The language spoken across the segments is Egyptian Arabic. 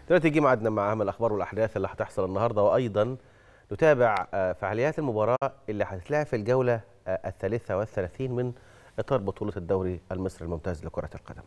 دلوقتي يجي ميعادنا مع اهم الاخبار والاحداث اللي هتحصل النهارده وايضا نتابع آه، فعاليات المباراه اللي هتتلعب في الجوله آه، الثالثه والثلاثين من اطار بطوله الدوري المصري الممتاز لكره القدم.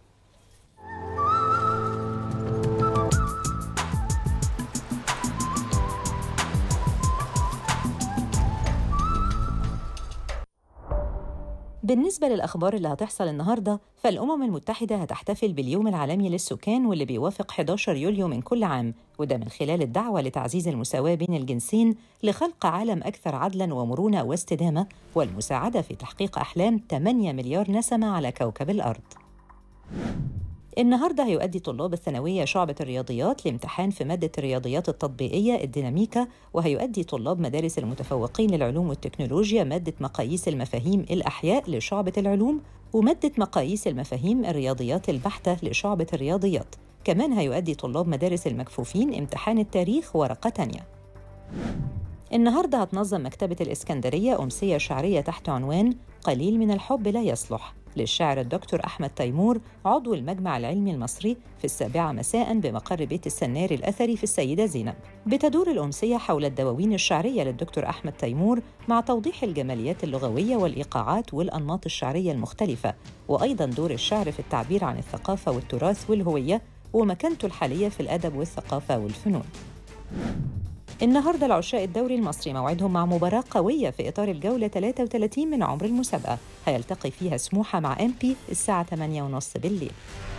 بالنسبة للأخبار اللي هتحصل النهاردة فالأمم المتحدة هتحتفل باليوم العالمي للسكان واللي بيوافق 11 يوليو من كل عام وده من خلال الدعوة لتعزيز المساواة بين الجنسين لخلق عالم أكثر عدلاً ومرونة واستدامة والمساعدة في تحقيق أحلام 8 مليار نسمة على كوكب الأرض النهارده هيؤدي طلاب الثانوية شعبة الرياضيات لامتحان في مادة الرياضيات التطبيقية الديناميكا وهيؤدي طلاب مدارس المتفوقين للعلوم والتكنولوجيا مادة مقاييس المفاهيم الأحياء لشعبة العلوم ومادة مقاييس المفاهيم الرياضيات البحتة لشعبة الرياضيات كمان هيؤدي طلاب مدارس المكفوفين امتحان التاريخ ورقة تانية النهارده هتنظم مكتبة الإسكندرية أمسية شعرية تحت عنوان قليل من الحب لا يصلح للشاعر الدكتور أحمد تيمور عضو المجمع العلمي المصري في السابعة مساء بمقر بيت السناري الأثري في السيدة زينب بتدور الأمسية حول الدواوين الشعرية للدكتور أحمد تيمور مع توضيح الجماليات اللغوية والإيقاعات والأنماط الشعرية المختلفة وأيضا دور الشعر في التعبير عن الثقافة والتراث والهوية ومكانته الحالية في الأدب والثقافة والفنون النهارده العشاء الدوري المصري موعدهم مع مباراة قوية في إطار الجولة 33 من عمر المسابقة هيلتقي فيها سموحة مع أمبي الساعة 8:30 بالليل